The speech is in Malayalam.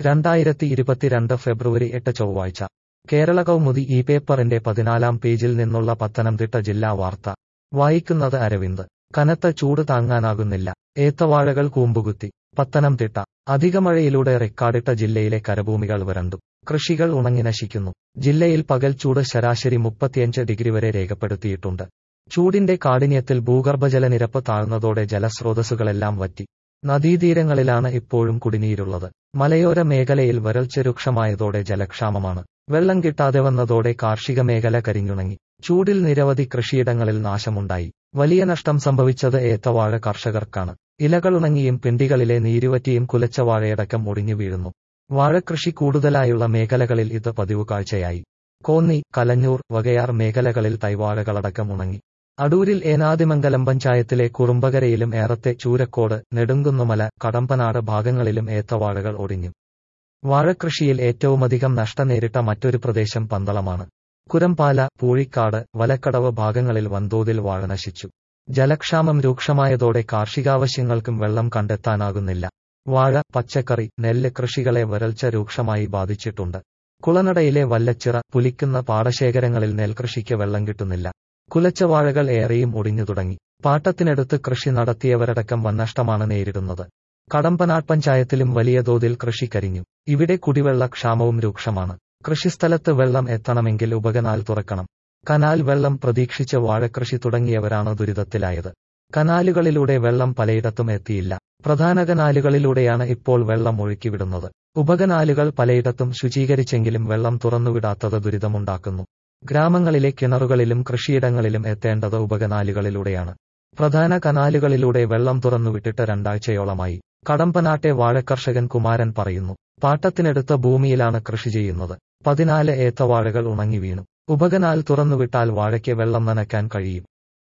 രണ്ടായിരത്തി ഇരുപത്തിരണ്ട് ഫെബ്രുവരി എട്ട് ചൊവ്വാഴ്ച കേരള കൗമുദി ഈ പേപ്പറിന്റെ പതിനാലാം പേജിൽ നിന്നുള്ള പത്തനംതിട്ട ജില്ലാ വാർത്ത വായിക്കുന്നത് അരവിന്ദ് കനത്ത ചൂട് താങ്ങാനാകുന്നില്ല ഏത്തവാഴകൾ കൂമ്പുകുത്തി പത്തനംതിട്ട അധിക മഴയിലൂടെ റെക്കാർഡിട്ട ജില്ലയിലെ കരഭൂമികൾ വരണ്ടു കൃഷികൾ ഉണങ്ങി നശിക്കുന്നു ജില്ലയിൽ പകൽ ചൂട് ശരാശരി മുപ്പത്തിയഞ്ച് ഡിഗ്രി വരെ രേഖപ്പെടുത്തിയിട്ടുണ്ട് ചൂടിന്റെ കാഠിന്യത്തിൽ ഭൂഗർഭജലനിരപ്പ് താഴ്ന്നതോടെ ജലസ്രോതസ്സുകളെല്ലാം വറ്റി നദീതീരങ്ങളിലാണ് ഇപ്പോഴും കുടിനീരുള്ളത് മലയോര മേഖലയിൽ വരൾച്ച രൂക്ഷമായതോടെ ജലക്ഷാമമാണ് വെള്ളം കിട്ടാതെ വന്നതോടെ കാർഷിക മേഖല കരിഞ്ഞുണങ്ങി ചൂടിൽ നിരവധി കൃഷിയിടങ്ങളിൽ നാശമുണ്ടായി വലിയ നഷ്ടം സംഭവിച്ചത് ഏത്തവാഴ കർഷകർക്കാണ് ഇലകളുണങ്ങിയും പിണ്ടികളിലെ നീരുവറ്റിയും കുലച്ച വാഴയടക്കം ഒടിഞ്ഞു വീഴുന്നു വാഴകൃഷി കൂടുതലായുള്ള മേഖലകളിൽ ഇത് പതിവ് കാഴ്ചയായി കോന്നി കലഞ്ഞൂർ വകയാർ മേഖലകളിൽ തൈവാഴകളടക്കം ഉണങ്ങി അടൂരിൽ ഏനാദിമംഗലം പഞ്ചായത്തിലെ കുറുമ്പകരയിലും ഏറത്തെ ചൂരക്കോട് നെടുങ്കുന്നുമല കടമ്പനാട് ഭാഗങ്ങളിലും ഏത്തവാഴകൾ ഒടിഞ്ഞു വാഴകൃഷിയിൽ ഏറ്റവുമധികം നഷ്ടം നേരിട്ട മറ്റൊരു പ്രദേശം പന്തളമാണ് കുരമ്പാല പൂഴിക്കാട് വലക്കടവ് ഭാഗങ്ങളിൽ വൻതോതിൽ വാഴ നശിച്ചു ജലക്ഷാമം രൂക്ഷമായതോടെ കാർഷികാവശ്യങ്ങൾക്കും വെള്ളം കണ്ടെത്താനാകുന്നില്ല വാഴ പച്ചക്കറി നെല്ല് കൃഷികളെ വരൾച്ച രൂക്ഷമായി ബാധിച്ചിട്ടുണ്ട് കുളനടയിലെ വല്ലച്ചിറ പുലിക്കുന്ന പാടശേഖരങ്ങളിൽ നെൽകൃഷിക്ക് വെള്ളം കിട്ടുന്നില്ല കുലച്ച വാഴകൾ ഏറെയും ഒടിഞ്ഞു തുടങ്ങി പാട്ടത്തിനടുത്ത് കൃഷി നടത്തിയവരടക്കം വന്നഷ്ടമാണ് നേരിടുന്നത് കടമ്പനാട് പഞ്ചായത്തിലും വലിയ തോതിൽ കൃഷി കരിഞ്ഞു ഇവിടെ കുടിവെള്ള ക്ഷാമവും രൂക്ഷമാണ് കൃഷിസ്ഥലത്ത് വെള്ളം എത്തണമെങ്കിൽ ഉപകനാൽ തുറക്കണം കനാൽ വെള്ളം പ്രതീക്ഷിച്ച് വാഴകൃഷി തുടങ്ങിയവരാണ് ദുരിതത്തിലായത് കനാലുകളിലൂടെ വെള്ളം പലയിടത്തും എത്തിയില്ല പ്രധാന കനാലുകളിലൂടെയാണ് ഇപ്പോൾ വെള്ളം ഒഴുക്കിവിടുന്നത് ഉപകനാലുകൾ പലയിടത്തും ശുചീകരിച്ചെങ്കിലും വെള്ളം തുറന്നുവിടാത്തത് ദുരിതമുണ്ടാക്കുന്നു ഗ്രാമങ്ങളിലെ കിണറുകളിലും കൃഷിയിടങ്ങളിലും എത്തേണ്ടത് ഉപകനാലുകളിലൂടെയാണ് പ്രധാന കനാലുകളിലൂടെ വെള്ളം തുറന്നുവിട്ടിട്ട് രണ്ടാഴ്ചയോളമായി കടമ്പനാട്ടെ വാഴക്കർഷകൻ കുമാരൻ പറയുന്നു പാട്ടത്തിനടുത്ത ഭൂമിയിലാണ് കൃഷി ചെയ്യുന്നത് പതിനാല് ഏത്തവാഴകൾ ഉണങ്ങി വീണു ഉപകനാൽ തുറന്നുവിട്ടാൽ വാഴയ്ക്ക് വെള്ളം നനയ്ക്കാൻ കഴിയും